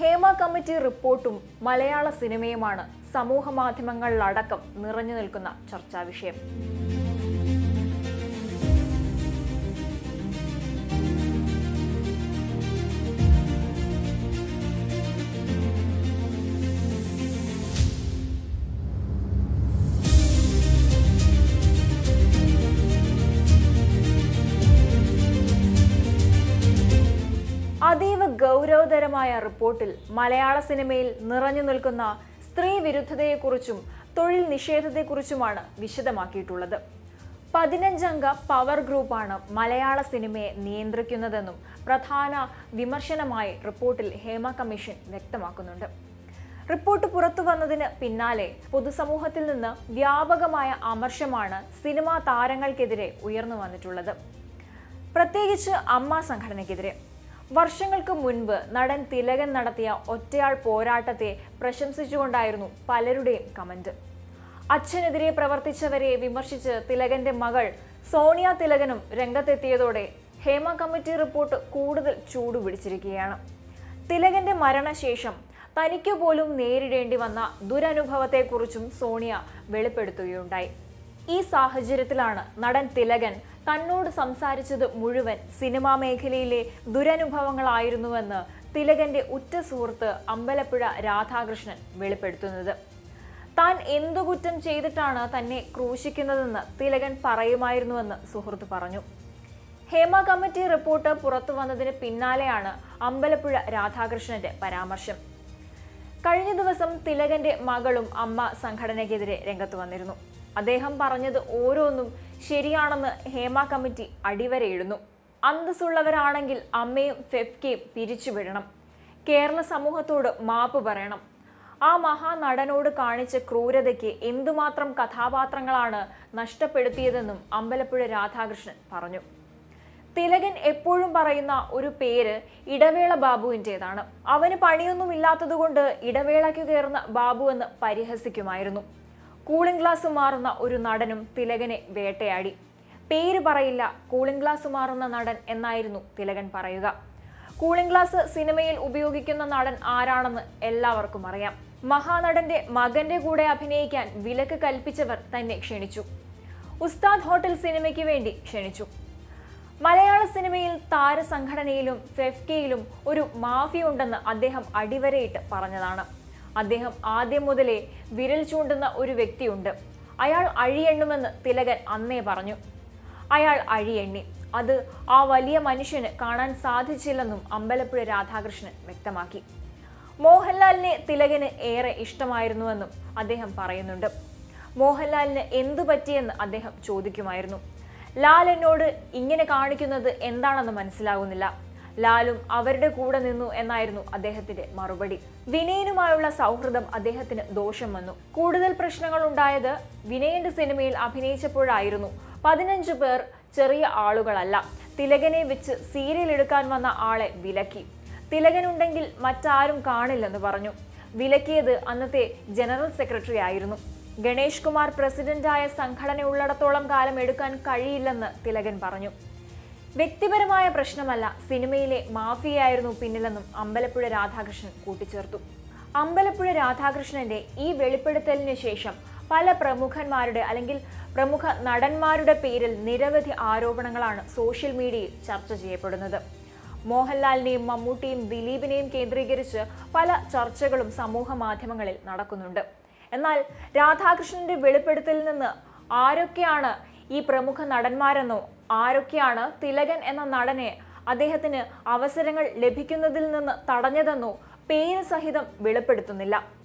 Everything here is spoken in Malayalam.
ഹേമ കമ്മിറ്റി റിപ്പോർട്ടും മലയാള സിനിമയുമാണ് സമൂഹ മാധ്യമങ്ങളിലടക്കം നിറഞ്ഞു നിൽക്കുന്ന ചർച്ചാ വിഷയം അതീവ ഗൗരവതരമായ റിപ്പോർട്ടിൽ മലയാള സിനിമയിൽ നിറഞ്ഞു നിൽക്കുന്ന സ്ത്രീ വിരുദ്ധതയെക്കുറിച്ചും തൊഴിൽ നിഷേധത്തെക്കുറിച്ചുമാണ് വിശദമാക്കിയിട്ടുള്ളത് പതിനഞ്ചംഗ പവർ ഗ്രൂപ്പാണ് മലയാള സിനിമയെ നിയന്ത്രിക്കുന്നതെന്നും പ്രധാന വിമർശനമായി റിപ്പോർട്ടിൽ ഹേമ കമ്മീഷൻ വ്യക്തമാക്കുന്നുണ്ട് റിപ്പോർട്ട് പുറത്തു വന്നതിന് പിന്നാലെ പൊതുസമൂഹത്തിൽ നിന്ന് വ്യാപകമായ അമർഷമാണ് സിനിമാ താരങ്ങൾക്കെതിരെ ഉയർന്നു വന്നിട്ടുള്ളത് പ്രത്യേകിച്ച് അമ്മ സംഘടനയ്ക്കെതിരെ വർഷങ്ങൾക്ക് മുൻപ് നടൻ തിലകൻ നടത്തിയ ഒറ്റയാൾ പോരാട്ടത്തെ പ്രശംസിച്ചുകൊണ്ടായിരുന്നു പലരുടെയും കമന്റ് അച്ഛനെതിരെ പ്രവർത്തിച്ചവരെ വിമർശിച്ച് തിലകന്റെ മകൾ സോണിയ തിലകനും രംഗത്തെത്തിയതോടെ ഹേമ കമ്മിറ്റി റിപ്പോർട്ട് കൂടുതൽ ചൂടുപിടിച്ചിരിക്കുകയാണ് തിലകന്റെ മരണശേഷം തനിക്കു പോലും നേരിടേണ്ടി വന്ന ദുരനുഭവത്തെക്കുറിച്ചും സോണിയ വെളിപ്പെടുത്തുകയുണ്ടായി ഈ സാഹചര്യത്തിലാണ് നടൻ തിലകൻ തന്നോട് സംസാരിച്ചത് മുഴുവൻ സിനിമാ മേഖലയിലെ ദുരനുഭവങ്ങളായിരുന്നുവെന്ന് തിലകന്റെ ഉറ്റ സുഹൃത്ത് അമ്പലപ്പുഴ രാധാകൃഷ്ണൻ വെളിപ്പെടുത്തുന്നത് താൻ എന്തു കുറ്റം ചെയ്തിട്ടാണ് തന്നെ ക്രൂശിക്കുന്നതെന്ന് തിലകൻ പറയുമായിരുന്നുവെന്ന് സുഹൃത്ത് പറഞ്ഞു ഹേമ കമ്മിറ്റി റിപ്പോർട്ട് പുറത്തു വന്നതിന് പിന്നാലെയാണ് അമ്പലപ്പുഴ രാധാകൃഷ്ണന്റെ പരാമർശം കഴിഞ്ഞ ദിവസം തിലകന്റെ മകളും അമ്മ സംഘടനയ്ക്കെതിരെ രംഗത്ത് വന്നിരുന്നു അദ്ദേഹം പറഞ്ഞത് ഓരോന്നും ശരിയാണെന്ന് ഹേമ കമ്മിറ്റി അടിവരയിടുന്നു അന്തസ്സുള്ളവരാണെങ്കിൽ അമ്മയും ഫെഫ്കയും പിരിച്ചുവിടണം കേരള സമൂഹത്തോട് മാപ്പ് പറയണം ആ മഹാനടനോട് കാണിച്ച ക്രൂരതയ്ക്ക് എന്തുമാത്രം കഥാപാത്രങ്ങളാണ് നഷ്ടപ്പെടുത്തിയതെന്നും അമ്പലപ്പുഴ രാധാകൃഷ്ണൻ പറഞ്ഞു തിലകൻ എപ്പോഴും പറയുന്ന ഒരു പേര് ഇടവേള ബാബുവിൻ്റെതാണ് അവന് പണിയൊന്നുമില്ലാത്തതുകൊണ്ട് ഇടവേളയ്ക്ക് കയറുന്ന ബാബു എന്ന് പരിഹസിക്കുമായിരുന്നു കൂളിംഗ് ഗ്ലാസ് മാറുന്ന ഒരു നടനും തിലകനെ വേട്ടയാടി പേര് പറയില്ല കൂളിംഗ് ഗ്ലാസ് മാറുന്ന നടൻ എന്നായിരുന്നു തിലകൻ പറയുക കൂളിംഗ് ഗ്ലാസ് സിനിമയിൽ ഉപയോഗിക്കുന്ന നടൻ ആരാണെന്ന് എല്ലാവർക്കും അറിയാം മഹാനടന്റെ മകന്റെ കൂടെ അഭിനയിക്കാൻ വിലക്ക് കൽപ്പിച്ചവർ തന്നെ ക്ഷണിച്ചു ഉസ്താദ് ഹോട്ടൽ സിനിമയ്ക്ക് വേണ്ടി ക്ഷണിച്ചു മലയാള സിനിമയിൽ താരസംഘടനയിലും ഫെഫ്കയിലും ഒരു മാഫിയ ഉണ്ടെന്ന് അദ്ദേഹം അടിവരയിട്ട് പറഞ്ഞതാണ് അദ്ദേഹം ആദ്യം മുതലേ വിരൽ ചൂണ്ടുന്ന ഒരു വ്യക്തിയുണ്ട് അയാൾ അഴിയെണ്ണുമെന്ന് തിലകൻ അന്നേ പറഞ്ഞു അയാൾ അഴിയെണ്ണി അത് ആ വലിയ മനുഷ്യന് കാണാൻ സാധിച്ചില്ലെന്നും അമ്പലപ്പുഴ രാധാകൃഷ്ണൻ വ്യക്തമാക്കി മോഹൻലാലിനെ തിലകന് ഏറെ ഇഷ്ടമായിരുന്നുവെന്നും അദ്ദേഹം പറയുന്നുണ്ട് മോഹൻലാലിന് എന്തു പറ്റിയെന്ന് അദ്ദേഹം ചോദിക്കുമായിരുന്നു ലാൽ എന്നോട് ഇങ്ങനെ കാണിക്കുന്നത് എന്താണെന്ന് മനസ്സിലാകുന്നില്ല ലാലും അവരുടെ കൂടെ നിന്നു എന്നായിരുന്നു അദ്ദേഹത്തിന്റെ മറുപടി വിനയനുമായുള്ള സൗഹൃദം അദ്ദേഹത്തിന് ദോഷം വന്നു കൂടുതൽ പ്രശ്നങ്ങൾ ഉണ്ടായത് വിനയന്റെ സിനിമയിൽ അഭിനയിച്ചപ്പോഴായിരുന്നു പതിനഞ്ചു പേർ ചെറിയ ആളുകളല്ല തിലകനെ വെച്ച് സീരിയൽ എടുക്കാൻ വന്ന ആളെ വിലക്കി തിലകനുണ്ടെങ്കിൽ മറ്റാരും കാണില്ലെന്ന് പറഞ്ഞു വിലക്കിയത് അന്നത്തെ ജനറൽ സെക്രട്ടറി ആയിരുന്നു ഗണേഷ് കുമാർ പ്രസിഡന്റായ സംഘടന ഉള്ളിടത്തോളം കാലം എടുക്കാൻ കഴിയില്ലെന്ന് തിലകൻ പറഞ്ഞു വ്യക്തിപരമായ പ്രശ്നമല്ല സിനിമയിലെ മാഫിയായിരുന്നു പിന്നിലെന്നും അമ്പലപ്പുഴ രാധാകൃഷ്ണൻ കൂട്ടിച്ചേർത്തു അമ്പലപ്പുഴ രാധാകൃഷ്ണന്റെ ഈ വെളിപ്പെടുത്തലിന് ശേഷം പല പ്രമുഖന്മാരുടെ അല്ലെങ്കിൽ പ്രമുഖ നടന്മാരുടെ പേരിൽ നിരവധി ആരോപണങ്ങളാണ് സോഷ്യൽ മീഡിയയിൽ ചർച്ച ചെയ്യപ്പെടുന്നത് മോഹൻലാലിനെയും മമ്മൂട്ടിയും ദിലീപിനെയും കേന്ദ്രീകരിച്ച് പല ചർച്ചകളും സമൂഹ മാധ്യമങ്ങളിൽ നടക്കുന്നുണ്ട് എന്നാൽ രാധാകൃഷ്ണന്റെ വെളിപ്പെടുത്തലിൽ നിന്ന് ആരൊക്കെയാണ് ഈ പ്രമുഖ നടന്മാരെന്നോ ആരൊക്കെയാണ് തിലകൻ എന്ന നടനെ അദ്ദേഹത്തിന് അവസരങ്ങൾ ലഭിക്കുന്നതിൽ നിന്ന് തടഞ്ഞതെന്നോ പേര് സഹിതം വെളിപ്പെടുത്തുന്നില്ല